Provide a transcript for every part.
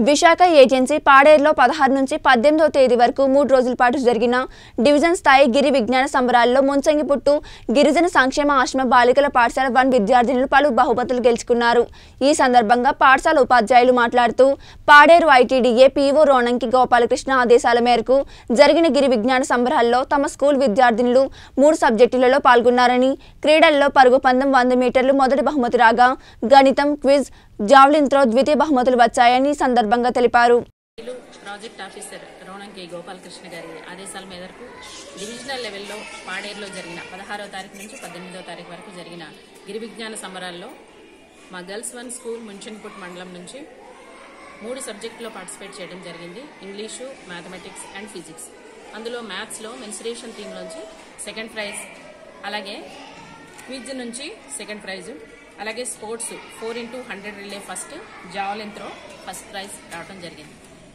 Visakha agency పాడేరులో పదహారు నుంచి పద్దెనిమిదవ తేదీ వరకు మూడు రోజుల పాటు జరిగిన డివిజన్ స్థాయి గిరి విజ్ఞాన సంబరాల్లో ముంచంగిపుట్టు గిరిజన సంక్షేమ ఆశ్రమ బాలికల పాఠశాల వన్ విద్యార్థినులు పలు బహుమతులు గెలుచుకున్నారు ఈ సందర్భంగా పాఠశాల ఉపాధ్యాయులు మాట్లాడుతూ పాడేరు ఐటీడీఏ పీఓ రోణంకి గోపాలకృష్ణ ఆదేశాల మేరకు జరిగిన గిరి విజ్ఞాన సంబరాల్లో తమ స్కూల్ విద్యార్థినులు మూడు సబ్జెక్టులలో పాల్గొన్నారని క్రీడల్లో పరుగు పందెం వంద మీటర్లు మొదటి బహుమతి రాగా గణితం క్విజ్ జావ్లిన్ త్రో ద్వితీయ బహుమతులు వచ్చాయని ఈ సందర్భంగా తెలిపారు ఇల్లు ప్రాజెక్ట్ ఆఫీసర్ రోణంకి గోపాలకృష్ణ గారి ఆదేశాల మేరకు డివిజనల్ లెవెల్లో పాడేరులో జరిగిన పదహారవ తారీఖు నుంచి పద్దెనిమిదవ తారీఖు వరకు జరిగిన గిరి విజ్ఞాన సంబరాల్లో మా గర్ల్స్ వన్ స్కూల్ ముంచన్పుట్ మండలం నుంచి మూడు సబ్జెక్టులో పార్టిసిపేట్ చేయడం జరిగింది ఇంగ్లీషు మ్యాథమెటిక్స్ అండ్ ఫిజిక్స్ అందులో మ్యాథ్స్లో మెన్సురేషన్ టీమ్ నుంచి సెకండ్ ప్రైజ్ అలాగే క్విజ్ నుంచి సెకండ్ ప్రైజ్ అలాగే sports four into hundred relay first javelin throw first prize రావడం జరిగింది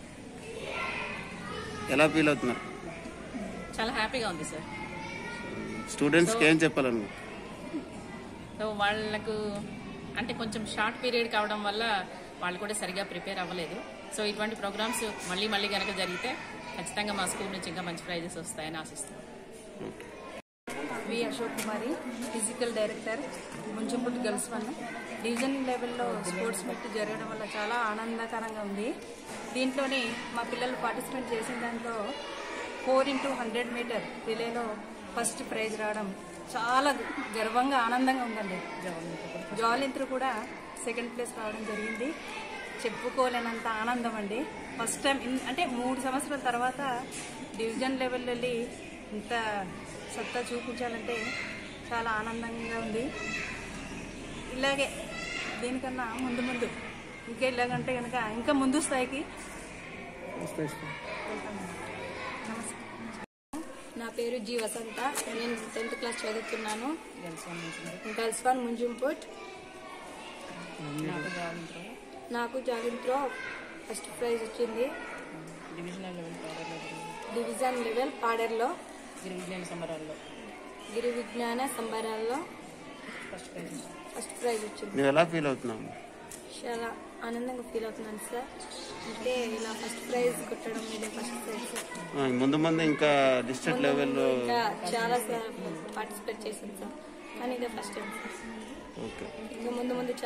ఎలా ఫీల్ అవుతున్నారు చాలా హ్యాపీగా ఉంది సార్ స్టూడెంట్స్కి ఏం చెప్పాలను సో వాళ్ళకు అంటే కొంచెం షార్ట్ పీరియడ్ కావడం వల్ల వాళ్ళు కూడా సరిగా ప్రిపేర్ అవ్వలేదు సో ఇటువంటి ప్రోగ్రామ్స్ మళ్ళీ మళ్ళీ కనుక జరిగితే ఖచ్చితంగా మా స్కూల్ నుంచి ఇంకా మంచి ప్రైజెస్ వస్తాయని ఆశిస్తున్నాం V Ashok Kumari physical director Munchingiputtu girls one division లెవెల్లో స్పోర్ట్స్ మీట్ జరగడం వల్ల చాలా ఆనందకరంగా ఉంది దీంట్లోని మా పిల్లలు పార్టిసిపేట్ చేసిన దాంట్లో ఫోర్ ఇంటూ హండ్రెడ్ మీటర్ రిలేలో ఫస్ట్ ప్రైజ్ రావడం చాలా గర్వంగా ఆనందంగా ఉందండి జాలింత్రు కూడా సెకండ్ ప్లేస్ రావడం జరిగింది చెప్పుకోలేనంత ఆనందం అండి ఫస్ట్ టైం ఇన్- అంటే మూడు సంవత్సరాల తర్వాత డివిజన్ లెవెల్ వెళ్ళి ఇంత సత్తా చూపించాలంటే చాలా ఆనందంగా ఉంది ఇలాగే దీనికన్నా ముందు ముందు ఇంకా ఇలాగంటే కనుక ఇంకా ముందు స్థాయికి నా పేరు జీ వసంత నేను టెన్త్ క్లాస్ చదువుతున్నాను గర్ల్స్ వన్ ముంజుంపుట్ నాకు జాగింత్రో ఫస్ట్ ప్రైజ్ వచ్చింది డివిజనల్ లెవెల్ పాడేరులో జరిగింది డివిజన్ లెవెల్ పాడేరులో గిరి విజ్ఞాన సంబరాల్లో గిరి విజ్ఞాన సంబరాల్లో ఫస్ట్ ప్రైజ్ ఫస్ట్ ప్రైజ్ వచ్చింది నువ్వు ఎలా ఫీల్ అవుతున్నావు చాలా ఆనందంగా ఫీల్ అవుతున్నాను సార్ అంటే ఇలా ఫస్ట్ ప్రైజ్ కొట్టడం ఇదే ఫస్ట్ ప్రైజ్ ఆ, ముందు ముందు ఇంకా డిస్ట్రిక్ట్ లెవెల్లో ఇంకా చాలా సార్ పార్టిసిపేట్ చేశాను సార్ కానీ ఇదే ఫస్ట్ టైం ఓకే ఇంకా ముందు ముందు